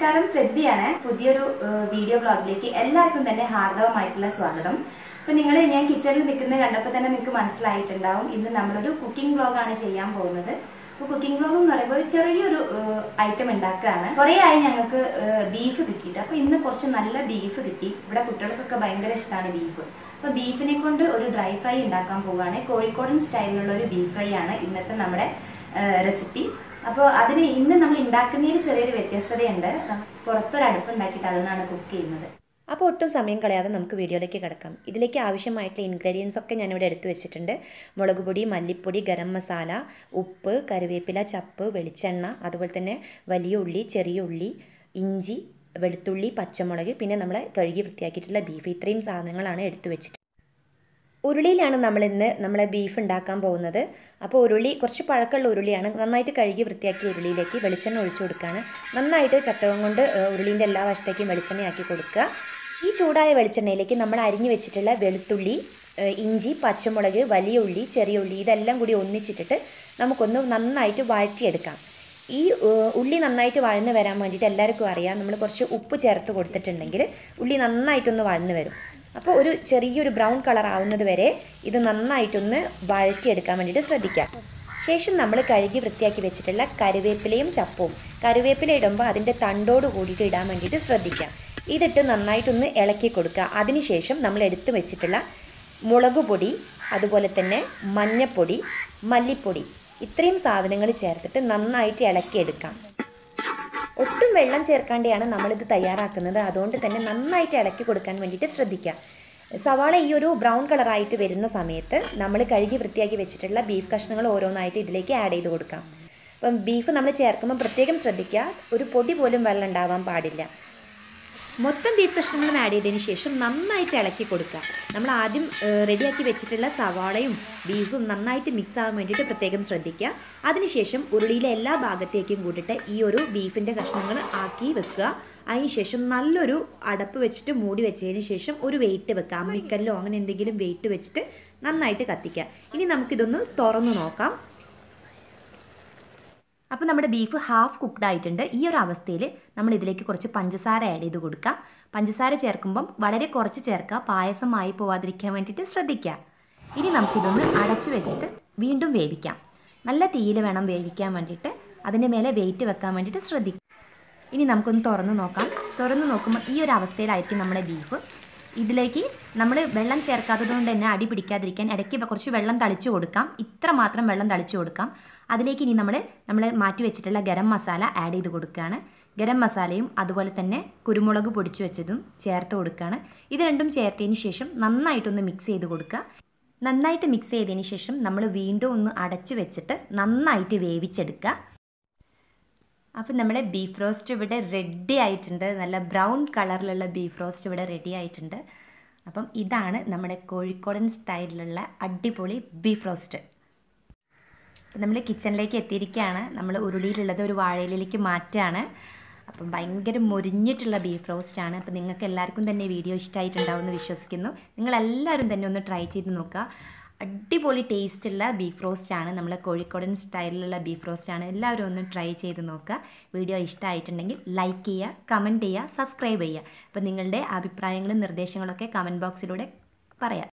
നമസ്കാരം പൃഥ്വിയാണ് പുതിയൊരു ഏഹ്, വീഡിയോ ബ്ലോഗിലേക്ക് എല്ലാവർക്കും തന്നെ ഹാർദവമായിട്ടുള്ള സ്വാഗതം അപ്പൊ നിങ്ങൾ ഞാൻ കിച്ചണിൽ നിൽക്കുന്നത് കണ്ടപ്പോൾ തന്നെ നിങ്ങൾക്ക് മനസ്സിലായിട്ടുണ്ടാവും ഇന്ന് നമ്മളൊരു കുക്കിംഗ് ബ്ലോഗാണ് ചെയ്യാൻ പോകുന്നത് അപ്പൊ കുക്കിംഗ് ബ്ലോഗ് എന്ന് പറയുമ്പോൾ ഒരു ചെറിയൊരു ഐറ്റം ഉണ്ടാക്കുകയാണ് കുറേ ആയി ഞങ്ങൾക്ക് ബീഫ് കിട്ടിയിട്ട് അപ്പൊ ഇന്ന് കുറച്ച് നല്ല ബീഫ് കിട്ടി ഇവിടെ കുട്ടികൾക്കൊക്കെ ഭയങ്കര ഇഷ്ടമാണ് ബീഫ് അപ്പൊ ബീഫിനെ കൊണ്ട് ഒരു ഡ്രൈ ഫ്രൈ ഉണ്ടാക്കാൻ പോവുകയാണ് കോഴിക്കോടൻ സ്റ്റൈലിലുള്ള ഒരു ബീഫ് ഫ്രൈ ആണ് ഇന്നത്തെ നമ്മുടെ റെസിപ്പി അപ്പോൾ അതിന് ഇന്ന് നമ്മൾ ഉണ്ടാക്കുന്നതിൽ ചെറിയൊരു വ്യത്യസ്തതയുണ്ട് പുറത്തൊരു അടുപ്പ് ഉണ്ടാക്കിയിട്ട് അതിനാണ് കുക്ക് ചെയ്യുന്നത് അപ്പോൾ ഒട്ടും സമയം കളയാതെ നമുക്ക് വീഡിയോയിലേക്ക് കിടക്കാം ഇതിലേക്ക് ആവശ്യമായിട്ടുള്ള ഇൻഗ്രീഡിയൻസ് ഒക്കെ ഞാനിവിടെ എടുത്തു വെച്ചിട്ടുണ്ട് മുളക് പൊടി മല്ലിപ്പൊടി ഗരം മസാല ഉപ്പ് കറിവേപ്പില ചപ്പ് വെളിച്ചെണ്ണ അതുപോലെ തന്നെ വലിയ ഉള്ളി ചെറിയ ഉള്ളി ഇഞ്ചി വെളുത്തുള്ളി പച്ചമുളക് പിന്നെ നമ്മൾ കഴുകി വൃത്തിയാക്കിയിട്ടുള്ള ബീഫ് ഇത്രയും സാധനങ്ങളാണ് എടുത്തു വെച്ചിട്ട് ഉരുളിയിലാണ് നമ്മൾ ഇന്ന് നമ്മളെ ബീഫ് ഉണ്ടാക്കാൻ പോകുന്നത് അപ്പോൾ ഉരുളി കുറച്ച് പഴക്കമുള്ള ഉരുളിയാണ് നന്നായിട്ട് കഴുകി വൃത്തിയാക്കിയ ഉരുളിയിലേക്ക് വെളിച്ചെണ്ണ ഒഴിച്ചു കൊടുക്കുകയാണ് നന്നായിട്ട് ചട്ടകം കൊണ്ട് ഏഹ്, ഉരുളീൻ്റെ എല്ലാ വശത്തേക്കും വെളിച്ചെണ്ണയാക്കി കൊടുക്കുക ഈ ചൂടായ വെളിച്ചെണ്ണയിലേക്ക് നമ്മൾ അരിഞ്ഞു വെച്ചിട്ടുള്ള വെളുത്തുള്ളി ഏഹ്, ഇഞ്ചി പച്ചമുളക് വലിയ ഉള്ളി ചെറിയ ഉള്ളി ഇതെല്ലാം കൂടി ഒന്നിച്ചിട്ടിട്ട് നമുക്കൊന്ന് നന്നായിട്ട് വഴറ്റിയെടുക്കാം ഈ ഏഹ്, ഉള്ളി നന്നായിട്ട് വഴന്ന് വരാൻ വേണ്ടിയിട്ട് എല്ലാവർക്കും അറിയാം നമ്മൾ കുറച്ച് ഉപ്പ് ചേർത്ത് കൊടുത്തിട്ടുണ്ടെങ്കിൽ ഉള്ളി നന്നായിട്ടൊന്ന് വഴന്ന് വരും അപ്പോൾ ഒരു ചെറിയൊരു ബ്രൗൺ കളർ ആവുന്നത് വരെ ഇത് നന്നായിട്ടൊന്ന് വഴറ്റിയെടുക്കാൻ വേണ്ടിയിട്ട് ശ്രദ്ധിക്കാം ശേഷം നമ്മൾ കഴുകി വൃത്തിയാക്കി വെച്ചിട്ടുള്ള കറിവേപ്പിലയും ചപ്പവും കറിവേപ്പില ഇടുമ്പോൾ അതിൻ്റെ തണ്ടോട് കൂടിയിട്ട് ഇടാൻ വേണ്ടിയിട്ട് ശ്രദ്ധിക്കാം ഇതിട്ട് നന്നായിട്ടൊന്ന് ഇളക്കി കൊടുക്കുക അതിനുശേഷം നമ്മൾ എടുത്തു വെച്ചിട്ടുള്ള മുളക് പൊടി അതുപോലെ തന്നെ മഞ്ഞപ്പൊടി മല്ലിപ്പൊടി ഇത്രയും സാധനങ്ങൾ ചേർത്തിട്ട് നന്നായിട്ട് ഇളക്കിയെടുക്കാം ഒട്ടും വെള്ളം ചേർക്കാണ്ടെയാണ് നമ്മളിത് തയ്യാറാക്കുന്നത് അതുകൊണ്ട് തന്നെ നന്നായിട്ട് ഇളക്കി കൊടുക്കാൻ വേണ്ടിയിട്ട് ശ്രദ്ധിക്കുക സവാള ഈ ഒരു ബ്രൗൺ കളറായിട്ട് വരുന്ന സമയത്ത് നമ്മൾ കഴുകി വൃത്തിയാക്കി വെച്ചിട്ടുള്ള ബീഫ് കഷ്ണങ്ങൾ ഓരോന്നായിട്ട് ഇതിലേക്ക് ആഡ് ചെയ്ത് കൊടുക്കാം അപ്പം ബീഫ് നമ്മൾ ചേർക്കുമ്പോൾ പ്രത്യേകം ശ്രദ്ധിക്കുക ഒരു പൊടി പോലും വെള്ളം ഉണ്ടാവാൻ പാടില്ല മൊത്തം ബീഫ് കഷ്ണങ്ങളും ആഡ് ചെയ്തതിന് ശേഷം നന്നായിട്ട് ഇളക്കി കൊടുക്കുക നമ്മൾ ആദ്യം ഏഹ്, റെഡിയാക്കി വെച്ചിട്ടുള്ള സവാളയും ബീഫും നന്നായിട്ട് മിക്സ് ആവാൻ വേണ്ടിയിട്ട് പ്രത്യേകം ശ്രദ്ധിക്കുക അതിനുശേഷം ഉരുളിയിലെ എല്ലാ ഭാഗത്തേക്കും കൂട്ടിയിട്ട് ഈ ഒരു ബീഫിൻ്റെ കഷ്ണങ്ങൾ ആക്കി വെക്കുക അതിനുശേഷം നല്ലൊരു അടപ്പ് വെച്ചിട്ട് മൂടി വെച്ചതിന് ശേഷം ഒരു വെയിറ്റ് വെക്കുക അമ്മിക്കല്ലോ അങ്ങനെ എന്തെങ്കിലും വെയിറ്റ് വെച്ചിട്ട് നന്നായിട്ട് കത്തിക്കുക ഇനി നമുക്കിതൊന്ന് തുറന്നു നോക്കാം അപ്പോൾ നമ്മുടെ ബീഫ് ഹാഫ് കുക്ക്ഡ് ആയിട്ടുണ്ട് ഈ ഒരു അവസ്ഥയിൽ നമ്മൾ ഇതിലേക്ക് കുറച്ച് പഞ്ചസാര ആഡ് ചെയ്ത് കൊടുക്കുക പഞ്ചസാര ചേർക്കുമ്പം വളരെ കുറച്ച് ചേർക്കുക പായസമായി പോവാതിരിക്കാൻ വേണ്ടിയിട്ട് ശ്രദ്ധിക്കുക ഇനി നമുക്കിതൊന്ന് അടച്ചു വെച്ചിട്ട് വീണ്ടും വേവിക്കാം നല്ല തീയിൽ വേണം വേവിക്കാൻ വേണ്ടിയിട്ട് അതിൻ്റെ മേലെ വെയിറ്റ് വെക്കാൻ വേണ്ടിയിട്ട് ശ്രദ്ധിക്കുക ഇനി നമുക്കൊന്ന് തുറന്ന് നോക്കാം തുറന്ന് നോക്കുമ്പോൾ ഈ ഒരു അവസ്ഥയിലായിരിക്കും നമ്മുടെ ബീഫ് ഇതിലേക്ക് നമ്മൾ വെള്ളം ചേർക്കാത്തത് കൊണ്ട് തന്നെ അടി പിടിക്കാതിരിക്കാൻ ഇടയ്ക്ക് കുറച്ച് വെള്ളം തളിച്ചു കൊടുക്കാം ഇത്ര മാത്രം വെള്ളം തളിച്ചു കൊടുക്കാം അതിലേക്ക് ഇനി നമ്മൾ നമ്മൾ മാറ്റി വെച്ചിട്ടുള്ള ഗരം മസാല ആഡ് ചെയ്ത് കൊടുക്കുകയാണ് ഗരം മസാലയും അതുപോലെ തന്നെ കുരുമുളക് പൊടിച്ചു വെച്ചതും ചേർത്ത് കൊടുക്കുകയാണ് ഇത് രണ്ടും ചേർത്തതിന് ശേഷം നന്നായിട്ടൊന്ന് മിക്സ് ചെയ്ത് കൊടുക്കുക നന്നായിട്ട് മിക്സ് ചെയ്തതിന് ശേഷം നമ്മൾ വീണ്ടും ഒന്ന് അടച്ചു വെച്ചിട്ട് നന്നായിട്ട് വേവിച്ചെടുക്കുക അപ്പം നമ്മുടെ ബീഫ് റോസ്റ്റ് ഇവിടെ റെഡി ആയിട്ടുണ്ട് നല്ല ബ്രൗൺ കളറിലുള്ള ബീഫ് റോസ്റ്റ് ഇവിടെ റെഡി ആയിട്ടുണ്ട് അപ്പം ഇതാണ് നമ്മുടെ കോഴിക്കോടൻ സ്റ്റൈലിലുള്ള അടിപൊളി ബീഫ് റോസ്റ്റ് അപ്പം നമ്മൾ കിച്ചണിലേക്ക് എത്തിയിരിക്കുകയാണ് നമ്മൾ ഉരുളിയിലുള്ളത് ഒരു വാഴയിലേക്ക് മാറ്റുകയാണ് അപ്പം ഭയങ്കര മുരിഞ്ഞിട്ടുള്ള ബീഫ് റോസ്റ്റാണ് അപ്പം നിങ്ങൾക്ക് എല്ലാവർക്കും തന്നെ വീഡിയോ ഇഷ്ടമായിട്ടുണ്ടാവും എന്ന് വിശ്വസിക്കുന്നു നിങ്ങളെല്ലാവരും തന്നെ ഒന്ന് ട്രൈ ചെയ്ത് നോക്കുക അടിപൊളി ടേസ്റ്റുള്ള ബീഫ് റോസ്റ്റാണ് നമ്മളെ കോഴിക്കോടൻ സ്റ്റൈലിലുള്ള ബീഫ് റോസ്റ്റാണ് എല്ലാവരും ഒന്ന് ട്രൈ ചെയ്ത് നോക്കുക വീഡിയോ ഇഷ്ടമായിട്ടുണ്ടെങ്കിൽ ലൈക്ക് ചെയ്യുക കമൻറ്റ് ചെയ്യുക സബ്സ്ക്രൈബ് ചെയ്യുക അപ്പം നിങ്ങളുടെ അഭിപ്രായങ്ങളും നിർദ്ദേശങ്ങളൊക്കെ കമൻറ്റ് ബോക്സിലൂടെ പറയാം